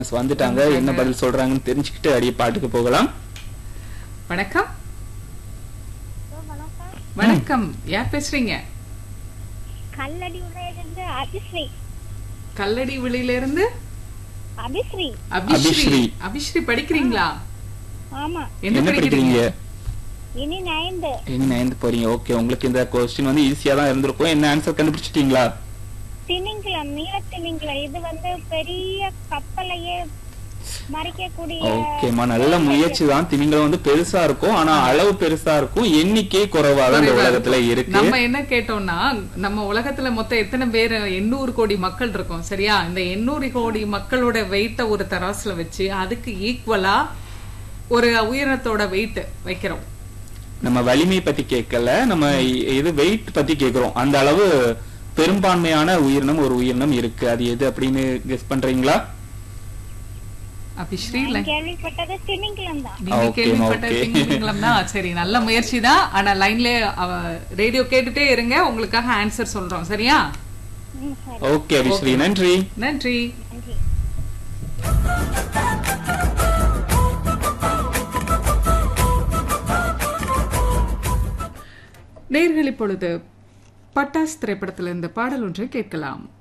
வந்துட்டாங்க என்ன பதில் சொல்றாங்கன்னு தெரிஞ்சுக்கிட்டு அடியே பாட்டுக்கு போகலாம் வணக்கம் வணக்கம் வணக்கம் யார் பேசுறீங்க கல்லடி உலகிலிருந்து அபிஸ்ரீ கல்லடி விழியில இருந்து அபிஸ்ரீ அபிஸ்ரீ அபிஸ்ரீ. அபிஸ்ரீ படிக்கிறீங்களா ஆமா என்ன என்ன படிக்கிறீங்க படிக்கிறீங்க இனி நைந்து இனி நைன்த் போறீங்க ஓகே உங்களுக்கு இந்த கொஸ்டின் வந்து ஈஸியா தான் இருந்திருக்கும் என்ன ஆன்சர் கண்டுபிடிச்சிட்டீங்களா திமிங்கலம் நீல திமிங்கலம் இது வந்து பெரிய கப்பலையே மறிக்கக்கூடிய ஓகேம்மா நல்ல முயற்சி தான் திமிங்கலம் வந்து பெருசா இருக்கும் ஆனா அளவு பெருசா இருக்கும் எண்ணிக்கை குறைவா தான் இந்த குறைவா உலகத்துல இருக்கும். இருக்கு நம்ம என்ன கேட்டோம்னா நம்ம உலகத்துல மொத்தம் எத்தனை பேர் எண்ணூறு கோடி மக்கள் இருக்கோம் சரியா இந்த எண்ணூறு கோடி மக்களோட வெயிட்ட ஒரு தராசுல வச்சு அதுக்கு ஈக்குவலா ஒரு உயிரினத்தோட வெயிட் வைக்கிறோம் நம்ம வலிமை பத்தி கேட்கல நம்ம இ- இது வெயிட் பத்தி கேக்குறோம் அந்த அளவு பெரும்பான்மையான உயிரினம் ஒரு உயிரினம் இருக்கு அது எது அப்படின்னு கெஸ் பண்றீங்களா அபிஸ்ரீ நான் கேள்விப்பட்டது திமிங்கலம் தான் நீங்க Okay, கேள்விப்பட்ட okay. திமிங்கலம் தான் சரி நல்ல முயற்சி தான் ஆனா லைன்ல ரேடியோ கேட்டுட்டே இருங்க உங்களுக்காக ஆன்சர் சொல்றோம் சரியா ம், சரி ஓகே அபிஸ்ரீ நன்றி நன்றி நன்றி நேர்கள் இப்பொழுது பட்டாஸ் திரைப்படத்திலிருந்து பாடல் ஒன்றை கேட்கலாம்